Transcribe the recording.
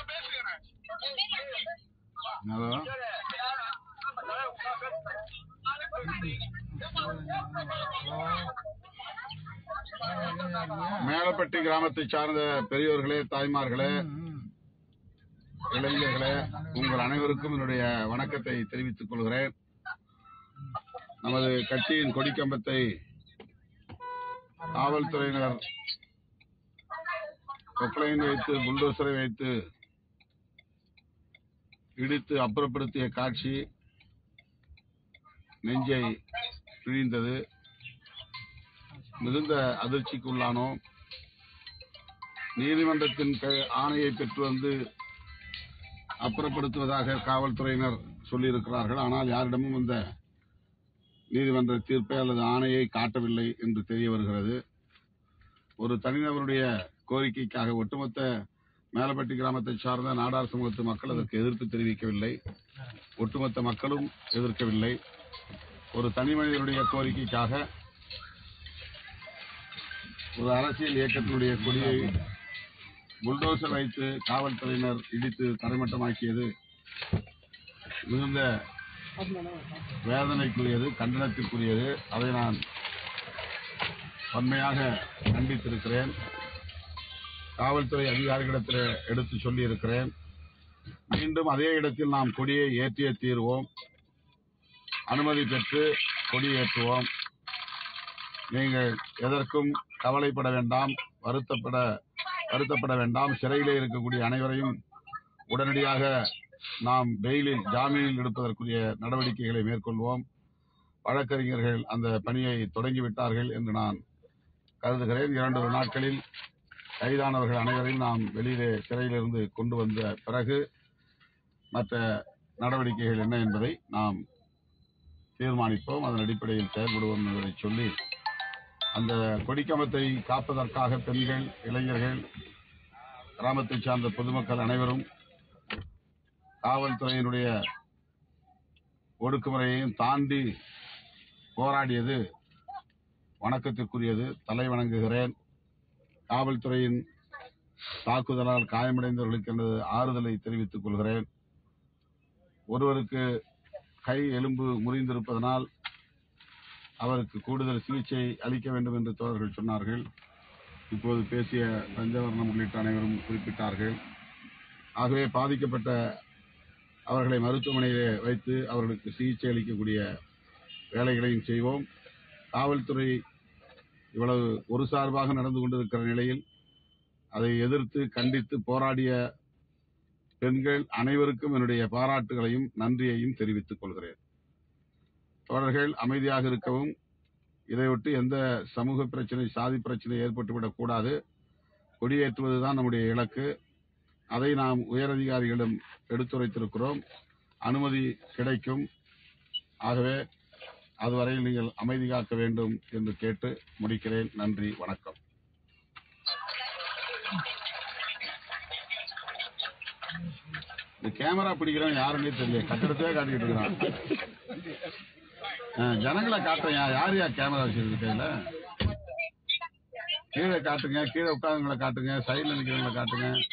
hello Melapatti கிராமத்தை சார்ந்த பெரியோர்களே தாய்மார்களே இளைஞர்களே உங்கள் அனைவருக்கும் என்னுடைய வணக்கத்தை தெரிவித்துக் கொள்கிறேன் நமது கட்சியின் கொடிக்கம்பத்தை காவல்துறையினர் கொக்லைன் வைத்து புல்டோசரை வைத்து இடித்து அப்புறப்படுத்திய காட்சி நெஞ்சை பிழிந்தது மிகுந்த அதிர்ச்சிக்கு உள்ளானோம் நீதிமன்றத்தின் க- ஆணையை பெற்று வந்து அப்புறப்படுத்துவதாக காவல்துறையினர் சொல்லியிருக்கிறார்கள் ஆனால் யாரிடமும் இந்த நீதிமன்ற தீர்ப்பை அல்லது ஆணையை காட்டவில்லை என்று தெரிய வருகிறது ஒரு தனிநபருடைய கோரிக்கைக்காக ஒட்டுமொத்த மேலப்பட்டி கிராமத்தை சார்ந்த நாடார் சமூகத்து மக்கள் அதற்கு எதிர்ப்பு தெரிவிக்கவில்லை ஒட்டுமொத்த மக்களும் எதிர்க்கவில்லை ஒரு தனி மனிதனுடைய கோரிக்கைக்காக ஒரு அரசியல் இயக்கத்தினுடைய கொடியை புல்டோசர் வைத்து காவல்துறையினர் இடித்து தரைமட்டமாக்கியது மிகுந்த வேதனைக்குரியது கண்டனத்திற்குரியது அதை நான் வன்மையாக கண்டித்திருக்கிறேன் காவல்துறை அதிகாரிகளிடத்தில் எடுத்து சொல்லியிருக்கிறேன் மீண்டும் அதே இடத்தில் நாம் கொடியை ஏற்றிய தீர்வோம் அனுமதி பெற்று கொடியேற்றுவோம் நீங்கள் எதற்கும் கவலைப்பட வேண்டாம் வருத்தப்பட வருத்தப்பட வேண்டாம் சிறையிலே இருக்கக்கூடிய அனைவரையும் உடனடியாக நாம் பெயிலில் ஜாமீனில் எடுப்பதற்குரிய நடவடிக்கைகளை மேற்கொள்வோம் வழக்கறிஞர்கள் அந்த பணியை தொடங்கிவிட்டார்கள் என்று நான் கருதுகிறேன் இரண்டு ஒரு நாட்களில் கைதானவர்கள் அனைவரையும் நாம் வெளியிலே சிறையிலிருந்து கொண்டு வந்த பிறகு மற்ற நடவடிக்கைகள் என்ன என்பதை நாம் தீர்மானிப்போம் அதன் அடிப்படையில் செயல்படுவோம் என்பதை சொல்லி அந்த கொடிக்கம்பத்தை காப்பதற்காக பெண்கள் இளைஞர்கள் கிராமத்தைச் சார்ந்த பொதுமக்கள் அனைவரும் காவல்துறையினுடைய ஒடுக்குமுறையையும் தாண்டி போராடியது வணக்கத்திற்குரியது தலை வணங்குகிறேன் காவல்துறையின் தாக்குதலால் காயமடைந்தவர்களுக்கு எனது ஆறுதலை தெரிவித்துக் கொள்கிறேன் ஒருவருக்கு கை எலும்பு முறிந்திருப்பதனால் அவருக்கு கூடுதல் சிகிச்சை அளிக்க வேண்டும் என்று தோழர்கள் சொன்னார்கள் இப்போது பேசிய பஞ்சவர்ணம் உள்ளிட்ட அனைவரும் குறிப்பிட்டார்கள் ஆகவே பாதிக்கப்பட்ட அவர்களை மருத்துவமனையிலே வைத்து அவர்களுக்கு சிகிச்சை அளிக்கக்கூடிய வேலைகளையும் செய்வோம் காவல்துறை இவ்வளவு ஒரு சார்பாக நடந்து கொண்டிருக்கிற நிலையில் அதை எதிர்த்து கண்டித்து போராடிய பெண்கள் அனைவருக்கும் என்னுடைய பாராட்டுகளையும் நன்றியையும் தெரிவித்துக் கொள்கிறேன் தோழர்கள் அமைதியாக இருக்கவும் இதையொட்டி எந்த சமூக பிரச்சனை சாதி பிரச்சனை ஏற்பட்டுவிடக் கூடாது கொடியேற்றுவதுதான் நம்முடைய இலக்கு அதை நாம் உயரதிகாரிகளிடம் எடுத்துரைத்திருக்கிறோம் அனுமதி கிடைக்கும் ஆகவே அதுவரையில் நீங்கள் அமைதி காக்க வேண்டும் என்று கேட்டு முடிக்கிறேன் நன்றி வணக்கம் இந்த கேமரா பிடிக்கிறவன் யாருன்னே தெரியல கட்டடத்தையே காட்டிக்கிட்டு இருக்கிறான் ஆ, ஜனங்களை காட்டுறேன் யார் யார் கேமரா வச்சிருக்கு கையில கீழே காட்டுங்க கீழே உட்கார்ந்தவங்களை காட்டுங்க சைடுல நிக்கிறவங்களை காட்டுங்க